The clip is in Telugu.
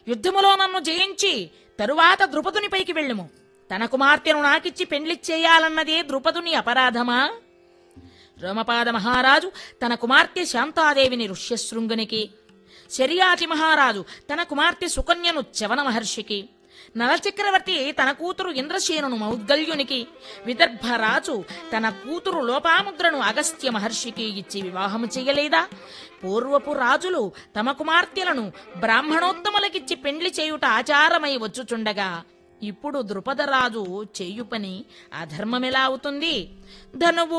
యుద్ధములో నన్ను జయించి తరువాత ద్రుపదునిపైకి వెళ్ళుము తన కుమార్తెను నాకిచ్చి పెండ్లిచ్చేయాలన్నదే ద్రుపదుని అపరాధమా రోమపాద మహారాజు తన కుమార్తె శాంతాదేవిని ఋష్యశృంగునికి శర్యాతి మహారాజు తన కుమార్తె సుకన్యను చవన మహర్షికి నలచక్రవర్తి తన కూతురు ఇంద్రసేనును మౌద్గల్యునికి విదర్భరాజు తన కూతురు లోపాముద్రను అగస్త్య మహర్షికి ఇచ్చి వివాహము చేయలేదా పూర్వపు రాజులు తమ కుమార్తెలను బ్రాహ్మణోత్తములకిచ్చి పెండ్లి చేయుట ఆచారమై వచ్చుచుండగా ఇప్పుడు ద్రుపదరాజు చేయు పని అధర్మమెలా అవుతుంది ధనువు